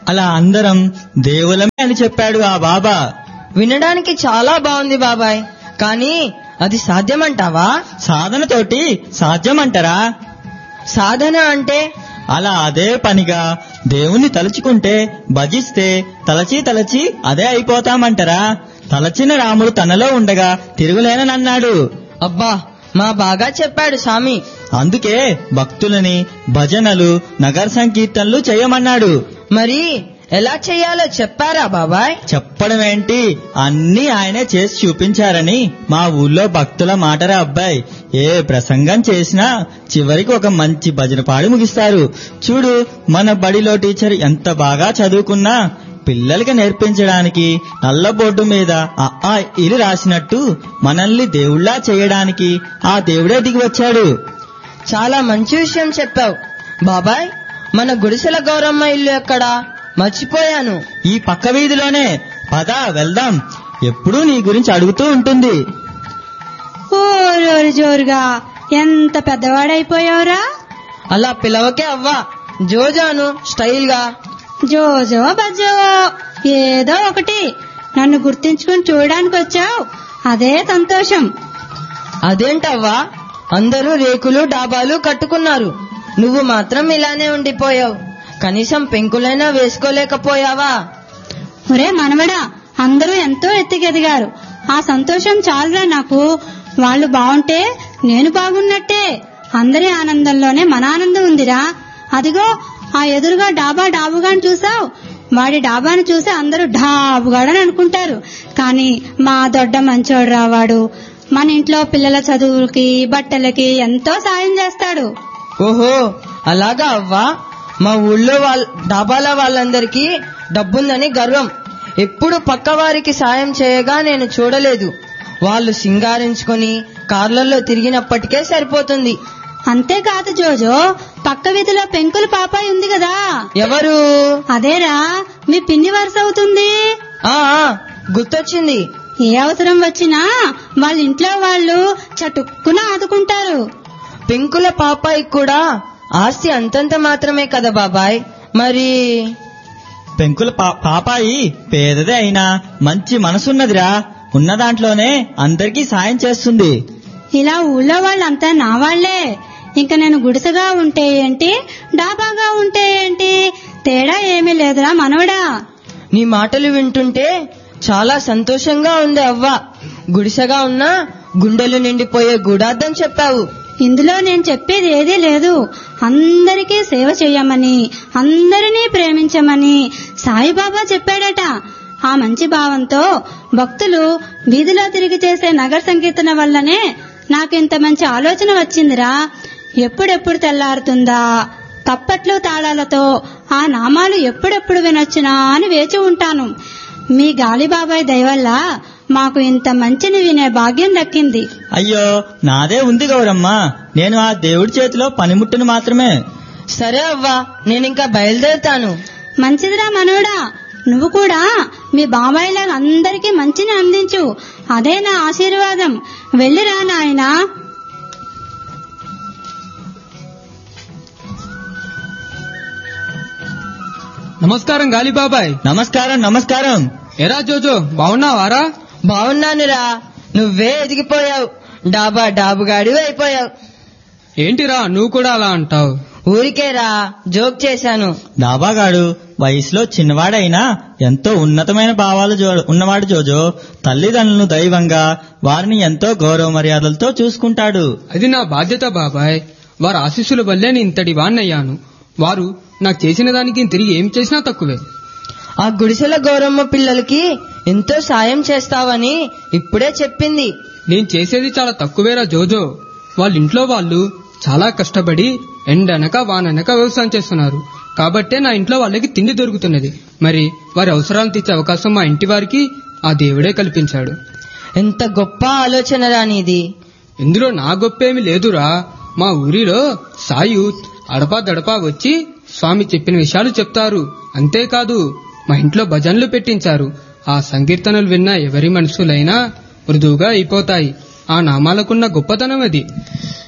అలా అందరం దేవులమే అని చెప్పాడు ఆ బాబా వినడానికి చాలా బాగుంది బాబాయ్ కానీ అది సాధ్యమంటావా సాధనతోటి సాధ్యమంటారా సాధన అంటే అలా అదే పనిగా దేవుణ్ణి తలుచుకుంటే భజిస్తే తలచి తలచి అదే అయిపోతామంటారా తలచిన రాముడు తనలో ఉండగా తిరుగులేనన్నాడు అబ్బా మా బాగా చెప్పాడు స్వామి అందుకే భక్తులని భజనలు నగర సంకీర్తనలు చేయమన్నాడు మరి ఎలా చెయ్యాలో చెప్పారా బాబాయ్ చెప్పడం ఏంటి అన్నీ ఆయనే చేసి చూపించారని మా ఊళ్ళో భక్తుల మాటరా అబ్బాయి ఏ ప్రసంగం చేసినా చివరికి ఒక మంచి భజన పాడి ముగిస్తారు చూడు మన బడిలో టీచర్ ఎంత బాగా చదువుకున్నా పిల్లలకి నేర్పించడానికి నల్ల బోర్డు మీద ఆ ఆ ఇలు రాసినట్టు మనల్ని దేవుళ్ళా చేయడానికి ఆ దేవుడే దిగి వచ్చాడు చాలా మంచి విషయం చెప్పావు బాబాయ్ మన గుడిసెల గౌరమ్మ ఇల్లు ఎక్కడా మర్చిపోయాను ఈ పక్క వీధిలోనే పద వెళ్దాం ఎప్పుడూ నీ గురించి అడుగుతూ ఉంటుంది ఓరోరు జోరుగా ఎంత పెద్దవాడైపోయావురా అలా పిలవకే అవ్వా జోజాను స్టైల్ గా జోజో బజో ఏదో ఒకటి నన్ను గుర్తించుకుని చూడడానికి వచ్చావు అదే సంతోషం అదేంటవ్వా అందరూ రేకులు డాబాలు కట్టుకున్నారు నువ్వు మాత్రం ఇలానే ఉండిపోయావు కనీసం పెంకులైనా వేసుకోలేకపోయావా ఒరే మనవడా అందరూ ఎంతో ఎత్తుకెదిగారు ఆ సంతోషం చాలురా నాకు వాళ్ళు బాగుంటే నేను బాగున్నట్టే అందరి ఆనందంలోనే మన ఆనందం ఉందిరా అదిగో ఆ ఎదురుగా డాబా డాబుగాని చూసావు వాడి డాబాను చూసి అందరూ డాబుగాడని అనుకుంటారు కానీ మా దొడ్డ మంచోడు రావాడు మన ఇంట్లో పిల్లల చదువులకి బట్టలకి ఎంతో సాయం చేస్తాడు ఓహో అలాగా అవ్వా మా ఊళ్ళో వాళ్ళ డాబాల వాళ్ళందరికీ డబ్బుందని గర్వం ఎప్పుడు పక్కవారికి సాయం చేయగా నేను చూడలేదు వాళ్ళు సింగారించుకొని కార్లలో తిరిగినప్పటికే సరిపోతుంది అంతేకాదు జోజో పక్క వీధిలో పెంకుల పాపాయి ఉంది కదా ఎవరు అదేరా మీ పిన్ని వరుస అవుతుంది ఆ ఆ, గుర్తొచ్చింది ఏ అవసరం వచ్చినా వాళ్ళ ఇంట్లో వాళ్ళు చటుక్కున ఆదుకుంటారు పెంకుల పాపాయి కూడా ఆస్తి అంతంత మాత్రమే కదా బాబాయ్ మరి పెంకుల పా- పాపాయి పేదదే అయినా మంచి మనసున్నదిరా ఉన్న దాంట్లోనే అందరికీ సాయం చేస్తుంది ఇలా ఊళ్ళో వాళ్ళంతా నా వాళ్లే ఇంక నేను గుడిసెగా ఉంటే ఏంటి డాబాగా ఉంటే ఏంటి తేడా ఏమీ లేదురా మనవడా నీ మాటలు వింటుంటే చాలా సంతోషంగా ఉంది అవ్వ గుడిసెగా ఉన్నా గుండెలు నిండిపోయే గూఢార్థం చెప్పావు ఇందులో నేను చెప్పేది ఏదీ లేదు అందరికీ సేవ చేయమని అందరినీ ప్రేమించమని సాయిబాబా చెప్పాడట ఆ మంచి భావంతో భక్తులు వీధిలో తిరిగి చేసే నగర సంకీర్తన వల్లనే నాకు ఇంత మంచి ఆలోచన వచ్చిందిరా ఎప్పుడెప్పుడు తెల్లారుతుందా తప్పట్లు తాళాలతో ఆ నామాలు ఎప్పుడెప్పుడు వినొచ్చునా అని వేచి ఉంటాను మీ గాలిబాబాయ్ దయవల్ల మాకు ఇంత మంచిని వినే భాగ్యం దక్కింది అయ్యో నాదే ఉంది గౌరమ్మ నేను ఆ దేవుడి చేతిలో పనిముట్టును మాత్రమే సరే అవ్వా నేనింకా బయలుదేరుతాను మంచిదిరా మనోడా నువ్వు కూడా మీ బాబాయిలాగా అందరికీ మంచిని అందించు అదే నా ఆశీర్వాదం వెళ్ళిరా నాయనా నమస్కారం గాలిబాబాయ్ నమస్కారం నమస్కారం ఎరా జోజో బాగున్నావారా బాగున్నానురా నువ్వే ఎదిగిపోయావు డాబా డాబుగాడి అయిపోయావు ఏంటిరా నువ్వు కూడా అలా అంటావు ఊరికేరా జోక్ చేశాను దాబాగాడు వయసులో చిన్నవాడైనా ఎంతో ఉన్నతమైన భావాలు జో ఉన్నవాడు జోజో తల్లిదండ్రులను దైవంగా వారిని ఎంతో గౌరవ మర్యాదలతో చూసుకుంటాడు అది నా బాధ్యత బాబాయ్ వారి ఆశీస్సుల వల్లే నేను ఇంతటి వాణ్ణయ్యాను వారు నాకు చేసిన దానికి తిరిగి ఏం చేసినా తక్కువే ఆ గుడిసెల గౌరమ్మ పిల్లలకి ఎంతో సాయం చేస్తావని ఇప్పుడే చెప్పింది నేను చేసేది చాలా తక్కువేరా జోజో వాళ్ళ ఇంట్లో వాళ్ళు చాలా కష్టపడి ఎండనక వాననక వ్యవసాయం చేస్తున్నారు కాబట్టే నా ఇంట్లో వాళ్ళకి తిండి దొరుకుతున్నది మరి వారి అవసరాలు తీర్చే అవకాశం మా ఇంటి వారికి ఆ దేవుడే కల్పించాడు ఎంత గొప్ప ఆలోచన రానిది ఇందులో నా గొప్పేమి లేదురా మా ఊరిలో సాయూత్ అడపా దడపా వచ్చి స్వామి చెప్పిన విషయాలు చెప్తారు అంతేకాదు మా ఇంట్లో భజనలు పెట్టించారు ఆ సంకీర్తనలు విన్న ఎవరి మనసులైనా మృదువుగా అయిపోతాయి ఆ నామాలకున్న గొప్పతనం అది